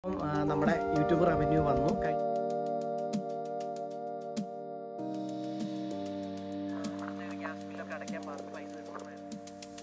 അപ്പം, ആ, നമ്മുടെ യൂട്യൂബ് റവന്യൂ വന്നു കഴി- ഗ്യാസ് ബില്ലൊക്കെ അടയ്ക്കാൻ പാടുന്ന പൈസ കിട്ടണമായിരുന്നു.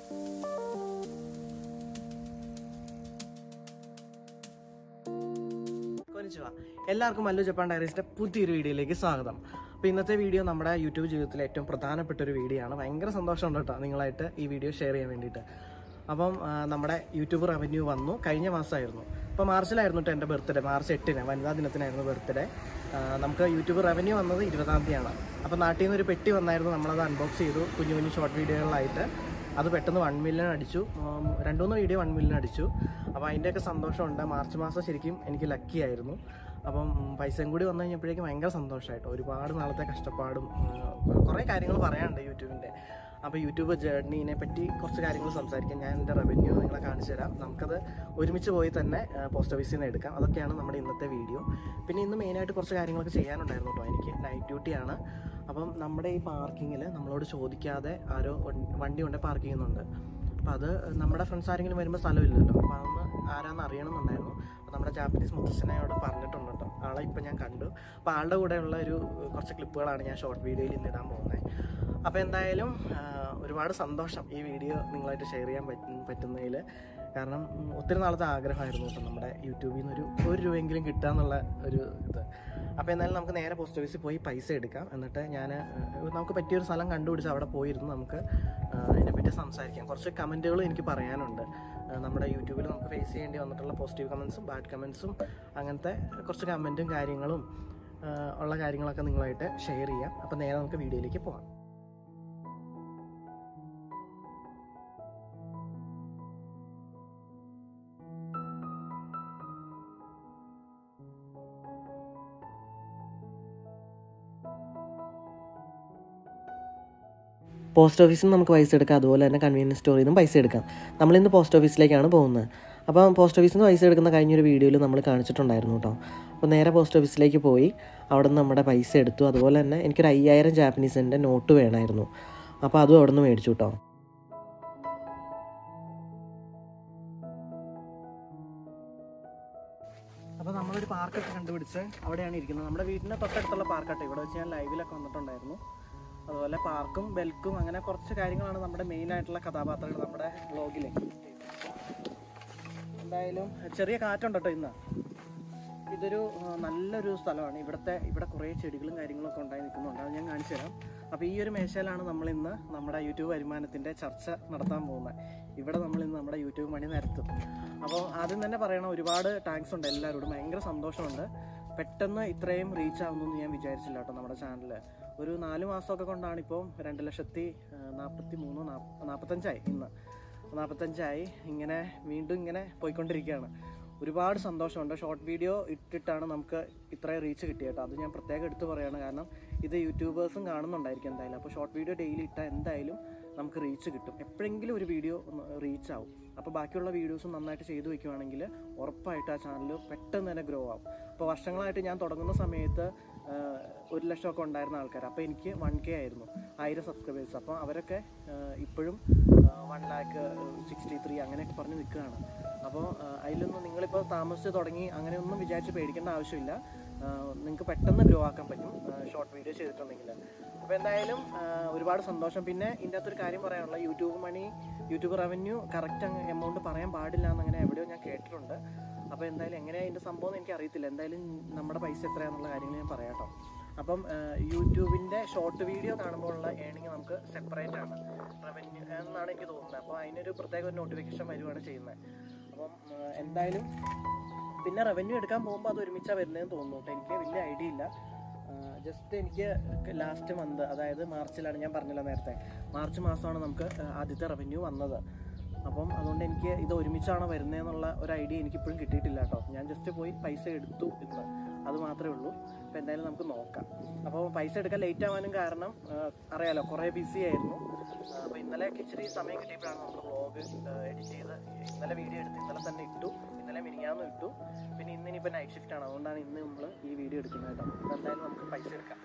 കൊനിച്ചുവാ. എല്ലാവർക്കും മല്ലു ജപ്പാൻ ഡയറീസിന്റെ പുതിയൊരു വീഡിയോയിലേക്ക് സ്വാഗതം അപ്പോൾ ഇന്നത്തെ വീഡിയോ നമ്മുടെ യൂട്യൂബ് ജീവിതത്തിലെ ഏറ്റവും പ്രധാനപ്പെട്ട ഒരു വീഡിയോ ആണ് ഭയങ്കര സന്തോഷമുണ്ട് കേട്ടോ നിങ്ങളായിട്ട് ഈ വീഡിയോ ഷെയർ ചെയ്യാൻ വേണ്ടിയിട്ട് അപ്പം ആ, നമ്മുടെ യൂട്യൂബ് റവന്യൂ വന്നു കഴിഞ്ഞ മാസമായിരുന്നു അപ്പോൾ മാർച്ചിലായിരുന്നു കേട്ടോ എൻ്റെ ബർത്ത്ഡേ മാർച്ച് എട്ടിന് വനിതാ ദിനത്തിനായിരുന്നു ബർത്ത്ഡേ നമുക്ക് യൂട്യൂബ് റവന്യൂ വന്നത് ഇരുപതാം തീയതിയാണ് അപ്പോൾ നാട്ടിൽ നിന്ന് ഒരു പെട്ടി വന്നായിരുന്നു നമ്മളത് അൺബോക്സ് ചെയ്തു കുഞ്ഞു കുഞ്ഞു ഷോർട്ട് വീഡിയോകളിലായിട്ട് അത് പെട്ടെന്ന് വൺ മില്യൺ അടിച്ചു ഉം, രണ്ട് മൂന്ന് വീഡിയോ വൺ മില്യൺ അടിച്ചു അപ്പോൾ അതിൻ്റെയൊക്കെ സന്തോഷമുണ്ട് മാർച്ച് മാസം ശരിക്കും എനിക്ക് ലക്കി ആയിരുന്നു അപ്പം ഉം, പൈസയും കൂടി വന്നു കഴിഞ്ഞപ്പോഴേക്കും ഭയങ്കര സന്തോഷമായിട്ടോ ഒരുപാട് നാളത്തെ കഷ്ടപ്പാടും ഉം, കുറേ കാര്യങ്ങൾ പറയാനുണ്ട് യൂട്യൂബിൻ്റെ അപ്പോൾ യൂട്യൂബ് ജേർണീനെ പറ്റി കുറച്ച് കാര്യങ്ങൾ സംസാരിക്കാം ഞാൻ എൻ്റെ റവന്യൂ നിങ്ങളെ കാണിച്ചു തരാം നമുക്കത് ഒരുമിച്ച് പോയി തന്നെ പോസ്റ്റ് ഓഫീസിൽ നിന്ന് എടുക്കാം അതൊക്കെയാണ് നമ്മുടെ ഇന്നത്തെ വീഡിയോ പിന്നെ ഇന്ന് മെയിനായിട്ട് കുറച്ച് കാര്യങ്ങളൊക്കെ ചെയ്യാനുണ്ടായിരുന്നു കേട്ടോ എനിക്ക് നൈറ്റ് ഡ്യൂട്ടിയാണ് അപ്പം നമ്മുടെ ഈ പാർക്കിങ്ങിൽ നമ്മളോട് ചോദിക്കാതെ ആരോ വൺ- വണ്ടി കൊണ്ട് പാർക്ക് ചെയ്യുന്നുണ്ട് അപ്പോൾ അത് നമ്മുടെ ഫ്രണ്ട്സ് ആരെങ്കിലും വരുമ്പോൾ സ്ഥലമില്ലല്ലോ അപ്പോൾ അതൊന്ന് ആരാന്ന് അറിയണമെന്നുണ്ടായിരുന്നു അപ്പോൾ നമ്മുടെ ജാപ്പനീസ് മുത്തച്ഛനോട് പറഞ്ഞിട്ടുണ്ട് കേട്ടോ ആളെ ഇപ്പം ഞാൻ കണ്ടു അപ്പോൾ ആളുടെ കൂടെയുള്ള ഒരു കുറച്ച് ക്ലിപ്പുകളാണ് ഞാൻ ഷോർട്ട് വീഡിയോയിൽ ഇന്ന് ഇടാൻ പോകുന്നത് അപ്പോൾ എന്തായാലും ആ, ഒരുപാട് സന്തോഷം ഈ വീഡിയോ നിങ്ങളായിട്ട് ഷെയർ ചെയ്യാൻ പറ്റും പറ്റുന്നതിൽ കാരണം ഉം, ഒത്തിരി നാളത്തെ ആഗ്രഹമായിരുന്നു കേട്ടോ നമ്മുടെ യൂട്യൂബിൽ നിന്ന് ഒരു ഒരു രൂപയെങ്കിലും കിട്ടുക എന്നുള്ള ഒരു ഇത് അപ്പോൾ എന്തായാലും നമുക്ക് നേരെ പോസ്റ്റ് ഓഫീസിൽ പോയി പൈസ എടുക്കാം എന്നിട്ട് ഞാൻ നമുക്ക് പറ്റിയൊരു സ്ഥലം കണ്ടുപിടിച്ച് അവിടെ പോയിരുന്ന് നമുക്ക് ആ, അതിനെപ്പറ്റി സംസാരിക്കാം കുറച്ച് കമൻറ്റുകളും എനിക്ക് പറയാനുണ്ട് ആ, നമ്മുടെ യൂട്യൂബിൽ നമുക്ക് ഫേസ് ചെയ്യേണ്ടി വന്നിട്ടുള്ള പോസിറ്റീവ് കമൻസും ബാഡ് കമൻസും അങ്ങനത്തെ കുറച്ച് കമൻറ്റും കാര്യങ്ങളും ആ, ഉള്ള കാര്യങ്ങളൊക്കെ നിങ്ങളായിട്ട് ഷെയർ ചെയ്യാം അപ്പോൾ നേരെ നമുക്ക് വീഡിയോയിലേക്ക് പോകാം പോസ്റ്റ് ഓഫീസിൽ നിന്ന് നമുക്ക് പൈസ എടുക്കാം അതുപോലെ തന്നെ കൺവീനിയൻസ് സ്റ്റോറിൽ നിന്നും പൈസ എടുക്കാം നമ്മളിന്ന് പോസ്റ്റ് ഓഫീസിലേക്കാണ് പോകുന്നത് അപ്പം പോസ്റ്റ് ഓഫീസിൽ നിന്ന് പൈസ എടുക്കുന്ന കഴിഞ്ഞൊരു വീഡിയോയിൽ നമ്മൾ കാണിച്ചിട്ടുണ്ടായിരുന്നു കേട്ടോ അപ്പോൾ നേരെ പോസ്റ്റ് ഓഫീസിലേക്ക് പോയി അവിടെ നിന്ന് നമ്മുടെ പൈസ എടുത്തു അതുപോലെ തന്നെ എനിക്കൊരു അയ്യായിരം ജാപ്പനീസിൻ്റെ നോട്ട് വേണമായിരുന്നു അപ്പോൾ അതും അവിടെ നിന്ന് മേടിച്ചു കേട്ടോ അപ്പോൾ നമ്മളൊരു പാർക്കൊക്കെ കണ്ടുപിടിച്ച് അവിടെയാണ് ഇരിക്കുന്നത് നമ്മുടെ വീടിൻ്റെ തൊട്ടടുത്തുള്ള പാർക്കാട്ടെ ഇവിടെ വെച്ച് ഞാൻ ലൈവിലൊക്കെ വന്നിട്ടുണ്ടായിരുന്നു അതുപോലെ പാർക്കും ബെൽക്കും അങ്ങനെ കുറച്ച് കാര്യങ്ങളാണ് നമ്മുടെ മെയിൻ ആയിട്ടുള്ള കഥാപാത്രങ്ങൾ നമ്മുടെ വ്ളോഗിൽ എന്തായാലും ചെറിയ കാറ്റുണ്ട് കേട്ടോ ഇന്ന് ഇതൊരു ആ, നല്ലൊരു സ്ഥലമാണ് ഇവിടുത്തെ ഇവിടെ കുറേ ചെടികളും കാര്യങ്ങളൊക്കെ ഉണ്ടായി നിൽക്കുന്നുണ്ട് അത് ഞാൻ കാണിച്ചു തരാം അപ്പോൾ ഈ ഒരു മേശയിലാണ് നമ്മൾ ഇന്ന് നമ്മുടെ യൂട്യൂബ് വരുമാനത്തിൻ്റെ ചർച്ച നടത്താൻ പോകുന്നത് ഇവിടെ നമ്മൾ ഇന്ന് നമ്മുടെ യൂട്യൂബ് മണി നിരത്തും അപ്പോൾ ആദ്യം തന്നെ പറയണം ഒരുപാട് താങ്ക്സ് ഉണ്ട് എല്ലാവരോടും ഭയങ്കര സന്തോഷമുണ്ട് പെട്ടെന്ന് ഇത്രയും റീച്ച് ആവുമെന്ന് ഞാൻ വിചാരിച്ചില്ല കേട്ടോ നമ്മുടെ ചാനൽ ഒരു നാല് മാസമൊക്കെ കൊണ്ടാണ് ഇപ്പോൾ രണ്ട് ലക്ഷത്തി നാൽപ്പത്തി മൂന്ന് നാൽപ്പത്തഞ്ചായി ഇന്ന് നാൽപ്പത്തഞ്ചായി ഇങ്ങനെ വീണ്ടും ഇങ്ങനെ പോയിക്കൊണ്ടിരിക്കുകയാണ് ഒരുപാട് സന്തോഷമുണ്ട് ഷോർട്ട് വീഡിയോ ഇട്ടിട്ടാണ് നമുക്ക് ഇത്രയും റീച്ച് കിട്ടിയത് കേട്ടോ അത് ഞാൻ പ്രത്യേകം എടുത്തു പറയുകയാണ് കാരണം ഇത് യൂട്യൂബേഴ്സും കാണുന്നുണ്ടായിരിക്കും എന്തായാലും അപ്പോൾ ഷോർട്ട് വീഡിയോ ഡെയിലി ഇട്ടാൽ എന്തായാലും നമുക്ക് റീച്ച് കിട്ടും എപ്പോഴെങ്കിലും ഒരു വീഡിയോ റീച്ച് ആവും അപ്പോൾ ബാക്കിയുള്ള വീഡിയോസും നന്നായിട്ട് ചെയ്തു വെക്കുവാണെങ്കിൽ ഉറപ്പായിട്ട് ആ ചാനൽ പെട്ടെന്ന് തന്നെ ഗ്രോ ആവും അപ്പോൾ വർഷങ്ങളായിട്ട് ഞാൻ തുടങ്ങുന്ന സമയത്ത് ആ, ഒരു ലക്ഷമൊക്കെ ഉണ്ടായിരുന്ന ആൾക്കാർ അപ്പോൾ എനിക്ക് വൺ കെ ആയിരുന്നു ആയിരം സബ്സ്ക്രൈബേഴ്സ് അപ്പോൾ അവരൊക്കെ ആ, ഇപ്പോഴും വൺ ലാക്ക് സിക്സ്റ്റി ത്രീ അങ്ങനെയൊക്കെ പറഞ്ഞ് നിൽക്കുകയാണ് അപ്പോൾ അതിലൊന്നും നിങ്ങളിപ്പോൾ താമസിച്ച് തുടങ്ങി അങ്ങനെയൊന്നും വിചാരിച്ച് പേടിക്കേണ്ട ആവശ്യമില്ല നിങ്ങൾക്ക് പെട്ടെന്ന് ഗ്രോ ആക്കാൻ പറ്റും ഷോർട്ട് വീഡിയോ ചെയ്തിട്ടുണ്ടെങ്കിൽ അപ്പോൾ എന്തായാലും ആ, ഒരുപാട് സന്തോഷം പിന്നെ ഇതിൻ്റെ അകത്തൊരു കാര്യം പറയാനുള്ള YouTube money YouTube revenue correct അങ്ങ് എമൗണ്ട് പറയാൻ പാടില്ല എന്നങ്ങനെ എവിടെയോ ഞാൻ കേട്ടിട്ടുണ്ട് അപ്പോൾ എന്തായാലും എങ്ങനെയാണ് ഇതിൻ്റെ സംഭവം എന്ന് എനിക്ക് അറിയത്തില്ല എന്തായാലും നമ്മുടെ പൈസ എത്രയാണെന്നുള്ള കാര്യങ്ങൾ ഞാൻ പറയാം കേട്ടോ അപ്പം യൂട്യൂബിൻ്റെ ഷോർട്ട് വീഡിയോ കാണുമ്പോഴുള്ള ഏണിങ് നമുക്ക് സെപ്പറേറ്റ് ആണ് റവന്യൂ എന്നാണ് എനിക്ക് തോന്നുന്നത് അപ്പോൾ അതിനൊരു പ്രത്യേക ഒരു നോട്ടിഫിക്കേഷൻ വരുവാണ് ചെയ്യുന്നത് അപ്പം ആ, എന്തായാലും പിന്നെ റവന്യൂ എടുക്കാൻ പോകുമ്പോൾ അത് ഒരുമിച്ചാണ് വരുന്നതെന്ന് തോന്നുന്നു കേട്ടോ എനിക്ക് വലിയ ഐഡിയ ഇല്ല ജസ്റ്റ് എനിക്ക് ലാസ്റ്റ് മന്ത് അതായത് മാർച്ചിലാണ് ഞാൻ പറഞ്ഞല്ലോ നേരത്തെ മാർച്ച് മാസമാണ് നമുക്ക് ആ, ആദ്യത്തെ റവന്യൂ വന്നത് അപ്പം അതുകൊണ്ട് എനിക്ക് ഇത് ഒരുമിച്ചാണോ വരുന്നതെന്നുള്ള ഒരു ഐഡിയ എനിക്കിപ്പോഴും കിട്ടിയിട്ടില്ല കേട്ടോ ഞാൻ ജസ്റ്റ് പോയി പൈസ എടുത്തു ഇന്ന് അത് മാത്രമേ ഉള്ളൂ അപ്പോൾ എന്തായാലും നമുക്ക് നോക്കാം അപ്പോൾ പൈസ എടുക്കാൻ ലേറ്റ് ആവാനും കാരണം ആ, അറിയാലോ കുറേ ബിസി ആയിരുന്നു അപ്പോൾ ഇന്നലെയൊക്കെ ഇച്ചിരി സമയം കിട്ടിയപ്പോഴാണ് നമ്മൾ വ്ളോഗ് എഡിറ്റ് ചെയ്ത് ഇന്നലെ വീഡിയോ എടുത്ത് ഇന്നലെ തന്നെ ഇട്ടു ഇന്നലെ മിനിങ്ങാന്നും ഇട്ടു പിന്നെ ഇന്ന് ഇനിയിപ്പോൾ നൈറ്റ് ഷിഫ്റ്റ് ആണ് അതുകൊണ്ടാണ് ഇന്ന് നമ്മൾ ഈ വീഡിയോ എടുക്കുന്നത് കേട്ടോ അപ്പോൾ എന്തായാലും നമുക്ക് പൈസ എടുക്കാം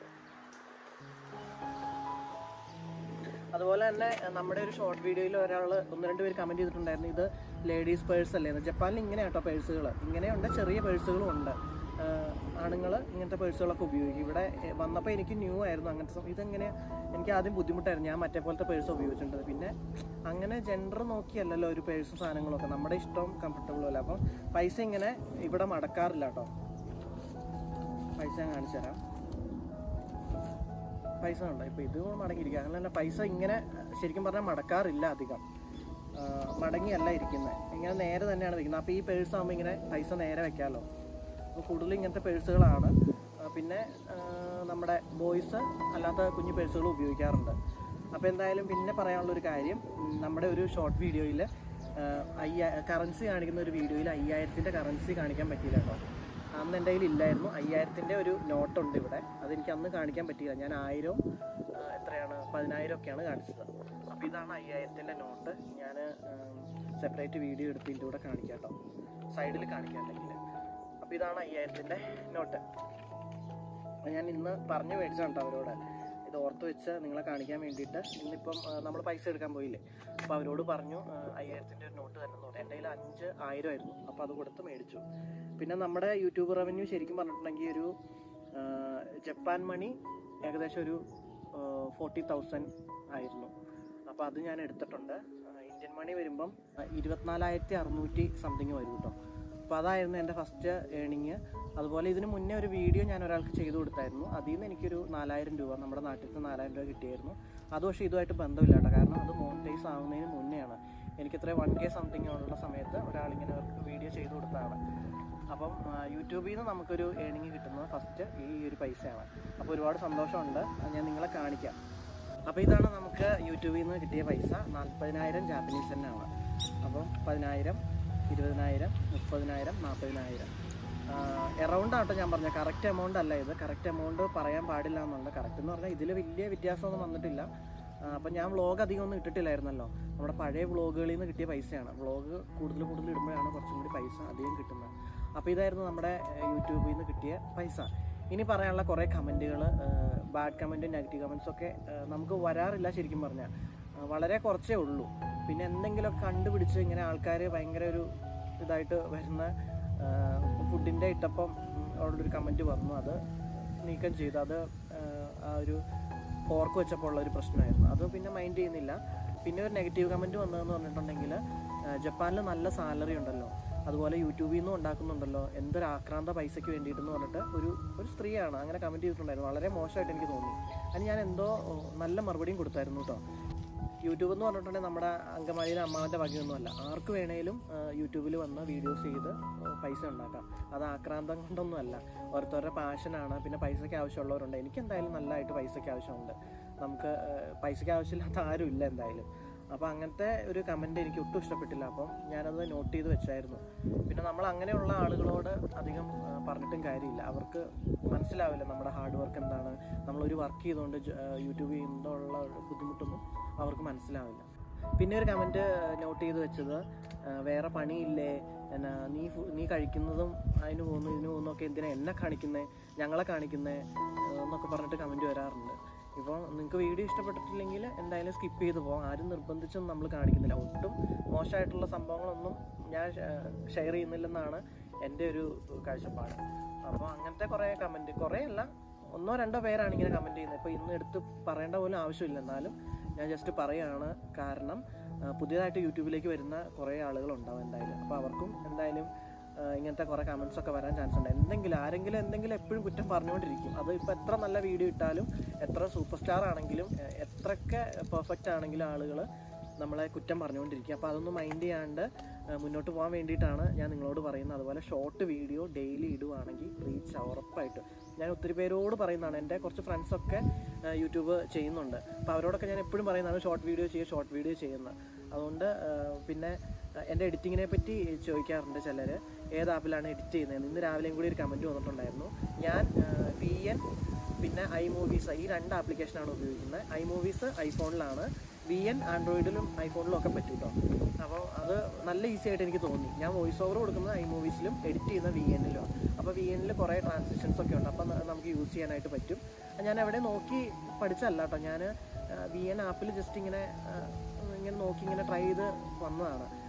അതുപോലെ തന്നെ അഹ് നമ്മുടെ ഒരു ഷോർട്ട് വീഡിയോയിൽ ഒരാൾ ഒന്ന് രണ്ട് പേര് കമൻറ്റ് ചെയ്തിട്ടുണ്ടായിരുന്നു ഇത് ലേഡീസ് പേഴ്സ് അല്ലേ ജപ്പാനിൽ ഇങ്ങനെ കേട്ടോ പേഴ്സുകൾ ഇങ്ങനെയുണ്ട് ചെറിയ പേഴ്സുകളും ഉണ്ട് ആണുങ്ങൾ ഇങ്ങനത്തെ പേഴ്സുകളൊക്കെ ഉപയോഗിക്കും ഇവിടെ വന്നപ്പോൾ എനിക്ക് ന്യൂ ആയിരുന്നു അങ്ങനത്തെ സം- ഇതെങ്ങനെ എനിക്ക് ആദ്യം ബുദ്ധിമുട്ടായിരുന്നു ഞാൻ മറ്റേ പോലത്തെ പേഴ്സ് ഉപയോഗിച്ചിട്ടുണ്ട് പിന്നെ അങ്ങനെ ജെൻഡർ നോക്കിയല്ലല്ലോ ഒരു പേഴ്സും സാധനങ്ങളൊക്കെ നമ്മുടെ ഇഷ്ടവും കംഫർട്ടബിളും അല്ല അപ്പം പൈസ ഇങ്ങനെ ഇവിടെ മടക്കാറില്ല കേട്ടോ പൈസ ഞാൻ കാണിച്ചു തരാം പൈസ ഉണ്ടോ ഇപ്പോൾ ഇത് മടങ്ങിയിരിക്കുക അങ്ങനെ തന്നെ പൈസ ഇങ്ങനെ ശരിക്കും പറഞ്ഞാൽ മടക്കാറില്ല അധികം ആ, മടങ്ങിയല്ല ഇരിക്കുന്നത് ഇങ്ങനെ നേരെ തന്നെയാണ് വെക്കുന്നത് അപ്പോൾ ഈ പേഴ്സ് ആകുമ്പോൾ ഇങ്ങനെ പൈസ നേരെ വെക്കാമല്ലോ അപ്പോൾ കൂടുതലും ഇങ്ങനത്തെ പേഴ്സുകളാണ് ആ, പിന്നെ ആ, നമ്മുടെ ബോയ്സ് അല്ലാത്ത കുഞ്ഞു പേഴ്സുകൾ ഉപയോഗിക്കാറുണ്ട് അപ്പോൾ എന്തായാലും പിന്നെ പറയാനുള്ളൊരു കാര്യം ഉം, നമ്മുടെ ഒരു ഷോർട്ട് വീഡിയോയിൽ അയ്യാ കറൻസി കാണിക്കുന്ന ഒരു വീഡിയോയിൽ അയ്യായിരത്തിൻ്റെ കറൻസി കാണിക്കാൻ പറ്റിയില്ല കേട്ടോ അന്ന് എൻ്റെ കയ്യിൽ ഇല്ലായിരുന്നു അയ്യായിരത്തിൻ്റെ ഒരു നോട്ടുണ്ട് ഇവിടെ അതെനിക്ക് അന്ന് കാണിക്കാൻ പറ്റിയില്ല ഞാൻ ആയിരം എത്രയാണ് പതിനായിരം ഒക്കെയാണ് കാണിച്ചത് അപ്പോൾ ഇതാണ് അയ്യായിരത്തിൻ്റെ നോട്ട് ഞാൻ സെപ്പറേറ്റ് വീഡിയോ എടുത്ത് ഇതിൻ്റെ കൂടെ കാണിക്കാം കേട്ടോ സൈഡിൽ കാണിക്കാം അല്ലെങ്കിൽ അപ്പോൾ ഇതാണ് അയ്യായിരത്തിൻ്റെ നോട്ട് അപ്പോൾ ഞാൻ ഇന്ന് പറഞ്ഞു മേടിച്ചാണ് കേട്ടോ അവരോട് ഇത് ഓർത്ത് വെച്ച് നിങ്ങളെ കാണിക്കാൻ വേണ്ടിയിട്ട് ഇന്നിപ്പം നമ്മൾ പൈസ എടുക്കാൻ പോയില്ലേ അപ്പോൾ അവരോട് പറഞ്ഞു ആ, അയ്യായിരത്തിൻ്റെ ഒരു നോട്ട് തന്നെ പറഞ്ഞു എൻ്റെ കയ്യിൽ അഞ്ച് ആയിരം ആയിരുന്നു അപ്പോൾ അത് കൊടുത്ത് മേടിച്ചു പിന്നെ നമ്മുടെ യൂട്യൂബ് റവന്യൂ ശരിക്കും പറഞ്ഞിട്ടുണ്ടെങ്കിൽ ഒരു ആ, ജപ്പാൻ മണി ഏകദേശം ഒരു ഫോർട്ടി തൗസൻഡ് ആയിരുന്നു അപ്പോൾ അത് ഞാൻ എടുത്തിട്ടുണ്ട് ആ, ഇന്ത്യൻ മണി വരുമ്പം ആ, ഇരുപത്തിനാലായിരത്തി അറുന്നൂറ്റി സംതിങ് വരും കേട്ടോ അപ്പോൾ അതായിരുന്നു എൻ്റെ ഫസ്റ്റ് ഏണിങ് അതുപോലെ ഇതിന് മുന്നേ ഒരു വീഡിയോ ഞാൻ ഒരാൾക്ക് ചെയ്തു കൊടുത്തായിരുന്നു അതിൽ നിന്ന് എനിക്കൊരു നാലായിരം രൂപ നമ്മുടെ നാട്ടിൽ നിന്ന് നാലായിരം രൂപ കിട്ടിയായിരുന്നു അത് പക്ഷേ ഇതുമായിട്ട് ബന്ധമില്ല കേട്ടോ കാരണം അത് മോണിറ്റൈസ് ആവുന്നതിന് മുന്നെയാണ് എനിക്കിത്ര വൺ കെ സംതിങ് ഉള്ള സമയത്ത് ഒരാളിങ്ങനെ വീഡിയോ ചെയ്തു കൊടുത്തതാണ് അപ്പം ആ, യൂട്യൂബിൽ നിന്ന് നമുക്കൊരു ഏണിങ് കിട്ടുന്നത് ഫസ്റ്റ് ഈ ഒരു പൈസയാണ് അപ്പോൾ ഒരുപാട് സന്തോഷമുണ്ട് അത് ഞാൻ നിങ്ങളെ കാണിക്കാം അപ്പോൾ ഇതാണ് നമുക്ക് യൂട്യൂബിൽ നിന്ന് കിട്ടിയ പൈസ നാൽപ്പതിനായിരം ജാപ്പനീസ് തന്നെയാണ് അപ്പം പതിനായിരം ഇരുപതിനായിരം മുപ്പതിനായിരം നാൽപ്പതിനായിരം എറൗണ്ട് ആട്ടോ ഞാൻ പറഞ്ഞത് കറക്റ്റ് എമൗണ്ട് അല്ല ഇത് കറക്റ്റ് എമൗണ്ട് പറയാൻ പാടില്ല എന്നുണ്ട് കറക്റ്റ് എന്ന് പറഞ്ഞാൽ ഇതിൽ വലിയ വ്യത്യാസമൊന്നും വന്നിട്ടില്ല അപ്പം ഞാൻ വ്ളോഗ് അധികം ഒന്നും ഇട്ടിട്ടില്ലായിരുന്നല്ലോ നമ്മുടെ പഴയ വ്ളോഗുകളിൽ നിന്ന് കിട്ടിയ പൈസയാണ് വ്ളോഗ് കൂടുതൽ കൂടുതൽ ഇടുമ്പോഴാണ് കുറച്ചും കൂടി പൈസ അധികം കിട്ടുന്നത് അപ്പോൾ ഇതായിരുന്നു നമ്മുടെ ഏഹ്, യൂട്യൂബിൽ നിന്ന് കിട്ടിയ പൈസ ഇനി പറയാനുള്ള കുറേ കമൻറ്റുകൾ ബാഡ് കമൻറ്റും നെഗറ്റീവ് കമൻസും ഒക്കെ ഏഹ്, നമുക്ക് വരാറില്ല ശരിക്കും പറഞ്ഞാൽ ഏഹ്, വളരെ കുറച്ചേ ഉള്ളൂ പിന്നെ എന്തെങ്കിലുമൊക്കെ കണ്ടുപിടിച്ച് ഇങ്ങനെ ആൾക്കാർ ഭയങ്കര ഒരു ഇതായിട്ട് വരുന്ന ഫുഡിൻ്റെ ഇട്ടപ്പം ഉം, ഉള്ളൊരു കമൻറ്റ് വന്നു അത് നീക്കം ചെയ്തു അത് ഏഹ്, ആ ഒരു പോർക്ക് വെച്ചപ്പോൾ ഉള്ള ഒരു പ്രശ്നമായിരുന്നു അത് പിന്നെ മൈൻഡ് ചെയ്യുന്നില്ല പിന്നെ ഒരു നെഗറ്റീവ് കമൻറ്റ് വന്നതെന്ന് പറഞ്ഞിട്ടുണ്ടെങ്കിൽ ജപ്പാനിൽ നല്ല സാലറി ഉണ്ടല്ലോ അതുപോലെ യൂട്യൂബിൽ നിന്നും ഉണ്ടാക്കുന്നുണ്ടല്ലോ എന്തൊരു ആക്രാന്ത പൈസയ്ക്ക് വേണ്ടിയിട്ടെന്ന് പറഞ്ഞിട്ട് ഒരു ഒരു സ്ത്രീയാണ് അങ്ങനെ കമൻറ്റ് ചെയ്തിട്ടുണ്ടായിരുന്നു വളരെ മോശമായിട്ട് എനിക്ക് തോന്നി അതിന് ഞാൻ എന്തോ ഓ, നല്ല മറുപടിയും കൊടുത്തായിരുന്നു കേട്ടോ യൂട്യൂബ് എന്ന് പറഞ്ഞിട്ടുണ്ടെങ്കിൽ നമ്മുടെ അങ്കമാലിയിലെ അമ്മാവൻ്റെ വകയൊന്നുമല്ല ആർക്ക് വേണേലും യൂട്യൂബിൽ വന്ന് വീഡിയോസ് ചെയ്ത് ആ, പൈസ ഉണ്ടാക്കാം അത് ആക്രാന്തം കൊണ്ടൊന്നുമല്ല ഓരോരുത്തരുടെ പാഷനാണ് പിന്നെ പൈസയ്ക്ക് ആവശ്യമുള്ളവരുണ്ട് എനിക്ക് എന്തായാലും നല്ലതായിട്ട് പൈസയ്ക്ക് ആവശ്യമുണ്ട് നമുക്ക് ആ, പൈസയ്ക്ക് ആവശ്യമില്ലാത്ത ആരും ഇല്ല എന്തായാലും അപ്പോൾ അങ്ങനത്തെ ഒരു കമൻറ്റ് എനിക്ക് ഒട്ടും ഇഷ്ടപ്പെട്ടില്ല അപ്പം ഞാനത് നോട്ട് ചെയ്ത് വെച്ചായിരുന്നു പിന്നെ നമ്മൾ അങ്ങനെയുള്ള ആളുകളോട് അധികം ആ, പറഞ്ഞിട്ടും കാര്യമില്ല അവർക്ക് മനസ്സിലാവില്ല നമ്മുടെ ഹാർഡ് വർക്ക് എന്താണ് നമ്മളൊരു വർക്ക് ചെയ്തുകൊണ്ട് ജ- ആ, യൂട്യൂബ് ചെയ്യുന്നതുള്ള ബുദ്ധിമുട്ടൊന്നും അവർക്ക് മനസ്സിലാവില്ല പിന്നെ ഒരു കമൻറ്റ് നോട്ട് ചെയ്ത് വെച്ചത് ആ, വേറെ പണിയില്ലേ എന്നാ നീ ഫു- നീ കഴിക്കുന്നതും അതിന് പോകുന്നു ഇതിന് പോകുന്നതൊക്കെ എന്തിനാ എന്നെ കാണിക്കുന്നേ ഞങ്ങളെ കാണിക്കുന്നേ ആ, എന്നൊക്കെ പറഞ്ഞിട്ട് കമൻറ്റ് വരാറുണ്ട് ഇപ്പോൾ നിങ്ങൾക്ക് വീഡിയോ ഇഷ്ടപ്പെട്ടിട്ടില്ലെങ്കിൽ എന്തായാലും സ്കിപ്പ് ചെയ്ത് പോകാം ആരും നിർബന്ധിച്ചൊന്നും നമ്മൾ കാണിക്കുന്നില്ല ഒട്ടും മോശമായിട്ടുള്ള സംഭവങ്ങളൊന്നും ഞാൻ ഷെയർ ചെയ്യുന്നില്ലെന്നാണ് എൻ്റെ ഒരു കാഴ്ചപ്പാട് അപ്പോൾ അങ്ങനത്തെ കുറേ കമൻറ്റ് കുറേ അല്ല ഒന്നോ രണ്ടോ പേരാണ് ഇങ്ങനെ കമൻറ്റ് ചെയ്യുന്നത് ഇപ്പോൾ ഇന്ന് എടുത്ത് പറയേണ്ട പോലും ആവശ്യമില്ല എന്നാലും ഞാൻ ജസ്റ്റ് പറയുകയാണ് കാരണം ആ, പുതിയതായിട്ട് യൂട്യൂബിലേക്ക് വരുന്ന കുറേ ആളുകളുണ്ടാവും എന്തായാലും അപ്പോൾ അവർക്കും എന്തായാലും ആ, ഇങ്ങനത്തെ കുറേ കമൻസ് ഒക്കെ വരാൻ ചാൻസ് ഉണ്ട് എന്തെങ്കിലും ആരെങ്കിലും എന്തെങ്കിലും എപ്പോഴും കുറ്റം പറഞ്ഞുകൊണ്ടിരിക്കും അത് ഇപ്പോൾ എത്ര നല്ല വീഡിയോ ഇട്ടാലും എത്ര സൂപ്പർ സ്റ്റാർ ആണെങ്കിലും എ- എത്രയൊക്കെ പെർഫെക്റ്റ് ആണെങ്കിലും ആളുകൾ നമ്മളെ കുറ്റം പറഞ്ഞുകൊണ്ടിരിക്കും അപ്പോൾ അതൊന്നും മൈൻഡ് ചെയ്യാണ്ട് ആ, മുന്നോട്ട് പോകാൻ വേണ്ടിയിട്ടാണ് ഞാൻ നിങ്ങളോട് പറയുന്നത് അതുപോലെ ഷോർട്ട് വീഡിയോ ഡെയിലി ഇടുവാണെങ്കിൽ റീച്ച് ഉറപ്പായിട്ടും ഞാൻ ഒത്തിരി പേരോട് പറയുന്നതാണ് എൻ്റെ കുറച്ച് ഫ്രണ്ട്സൊക്കെ യൂട്യൂബ് ചെയ്യുന്നുണ്ട് അപ്പോൾ അവരോടൊക്കെ ഞാൻ എപ്പോഴും പറയുന്നതാണ് ഷോർട്ട് വീഡിയോ ചെയ്യുക ഷോർട്ട് വീഡിയോ ചെയ്യുന്നത് അതുകൊണ്ട് ആ, പിന്നെ ആ, എൻ്റെ എഡിറ്റിങ്ങിനെ പറ്റി ചോദിക്കാറുണ്ട് ചിലർ ഏത് ആപ്പിലാണ് എഡിറ്റ് ചെയ്യുന്നത് ഇന്ന് രാവിലെയും കൂടി ഒരു കമൻറ്റ് വന്നിട്ടുണ്ടായിരുന്നു ഞാൻ വി എൻ പിന്നെ ഐ മൂവീസ് ഈ രണ്ട് ആപ്ലിക്കേഷനാണ് ഉപയോഗിക്കുന്നത് ഐ മൂവീസ് ഐഫോണിലാണ് വി എൻ ആൻഡ്രോയിഡിലും ഐഫോണിലും ഒക്കെ പറ്റും കേട്ടോ അപ്പോൾ അത് നല്ല ഈസി ആയിട്ട് എനിക്ക് തോന്നി ഞാൻ വോയിസ് ഓവർ കൊടുക്കുന്നത് ഐ മൂവീസിലും എഡിറ്റ് ചെയ്യുന്ന വി എന്നിലും അപ്പോൾ വി എന്നിൽ കുറേ ട്രാൻസിഷൻസ് ഒക്കെ ഉണ്ട് അപ്പോൾ നമുക്ക് യൂസ് ചെയ്യാനായിട്ട് പറ്റും അത് ഞാൻ എവിടെ നോക്കി പഠിച്ചല്ല കേട്ടോ ഞാൻ വി എൻ ആപ്പിൽ ജസ്റ്റ് ഇങ്ങനെ ആ, ഇങ്ങനെ നോക്കി ഇങ്ങനെ ട്രൈ ചെയ്ത് വന്നതാണ്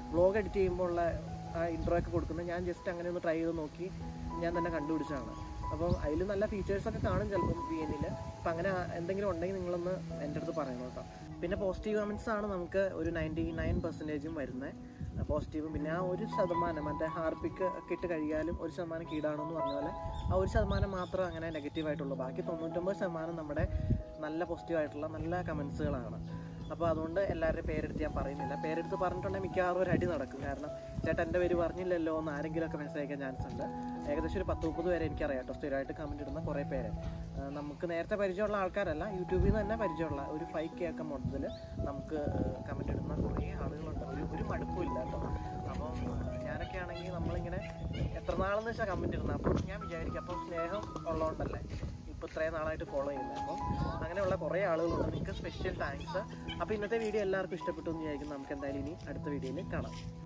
വ്ളോഗ് എഡിറ്റ് ചെയ്യുമ്പോൾ ഉള്ള ആ ഇൻട്രോ ഒക്കെ കൊടുക്കുന്നത് ഞാൻ ജസ്റ്റ് അങ്ങനെ ഒന്ന് ട്രൈ ചെയ്ത് നോക്കി ഞാൻ തന്നെ കണ്ടുപിടിച്ചതാണ് അപ്പം അതിൽ നല്ല ഫീച്ചേഴ്സ് ഒക്കെ കാണും ചിലപ്പം വി എന്നിൽ അപ്പം അങ്ങനെ എന്തെങ്കിലും ഉണ്ടെങ്കിൽ നിങ്ങളൊന്ന് എൻ്റെ അടുത്ത് പറയണം കേട്ടോ പിന്നെ പോസിറ്റീവ് കമൻസ് ആണ് നമുക്ക് ഒരു നയൻറ്റി നയൻ പെർസെൻറ്റേജും വരുന്നത് പോസിറ്റീവും പിന്നെ ആ ഒരു ശതമാനം മറ്റേ ഹാർപ്പിക്ക് ഒക്കെ ഇട്ട് കഴിയാലും ഒരു ശതമാനം കീടാണെന്ന് പറഞ്ഞ പോലെ ആ ഒരു ശതമാനം മാത്രം അങ്ങനെ നെഗറ്റീവ് ആയിട്ടുള്ളൂ ബാക്കി തൊണ്ണൂറ്റൊമ്പത് ശതമാനം നമ്മുടെ നല്ല പോസിറ്റീവ് ആയിട്ടുള്ള നല്ല കമൻസുകളാണ് അപ്പോൾ അതുകൊണ്ട് എല്ലാവരുടെയും പേരെടുത്ത് ഞാൻ പറയുന്നില്ല പേരെടുത്ത് പറഞ്ഞിട്ടുണ്ടെങ്കിൽ മിക്കവാറും ഒരു അടി നടക്കും കാരണം ചേട്ടാ എൻ്റെ പേര് പറഞ്ഞില്ലല്ലോ എന്ന് ആരെങ്കിലുമൊക്കെ മെസ്സേജ് അയക്കാൻ ചാൻസ് ഉണ്ട് ഏകദേശം ഒരു പത്ത് മുപ്പത് പേരെ എനിക്കറിയാം കേട്ടോ സ്ഥിരമായിട്ട് കമൻറ്റ് ഇടുന്ന കുറേ പേര് ആ, നമുക്ക് നേരത്തെ പരിചയമുള്ള ആൾക്കാരല്ല യൂട്യൂബിൽ നിന്ന് തന്നെ പരിചയമുള്ള ഒരു ഫൈവ് കെ ഒക്കെ മൊത്തത്തിൽ നമുക്ക് കമൻറ്റ് ഇടുന്ന കുറേ ആളുകളുണ്ട് ഒരു ഒരു മടുപ്പുമില്ല കേട്ടോ അപ്പം ആ, ഞാനൊക്കെ ആണെങ്കിൽ നമ്മളിങ്ങനെ എത്ര നാളെന്ന് വെച്ചാൽ കമൻറ്റ് ഇടുന്നത് അപ്പം ഞാൻ വിചാരിക്കും അപ്പം സ്നേഹം ഉള്ളതുകൊണ്ടല്ലേ ഇപ്പോൾ ഇത്രയും നാളായിട്ട് ഫോളോ ചെയ്യുന്നത് അപ്പം അങ്ങനെയുള്ള കുറേ ആളുകളുണ്ട് നിങ്ങൾക്ക് സ്പെഷ്യൽ താങ്ക്സ് അപ്പോൾ ഇന്നത്തെ വീഡിയോ എല്ലാവർക്കും ഇഷ്ടപ്പെട്ടു എന്ന് വിചാരിക്കും നമുക്ക് എന്തായാലും ഇനി അടുത്ത വീഡിയോയിൽ കാണാം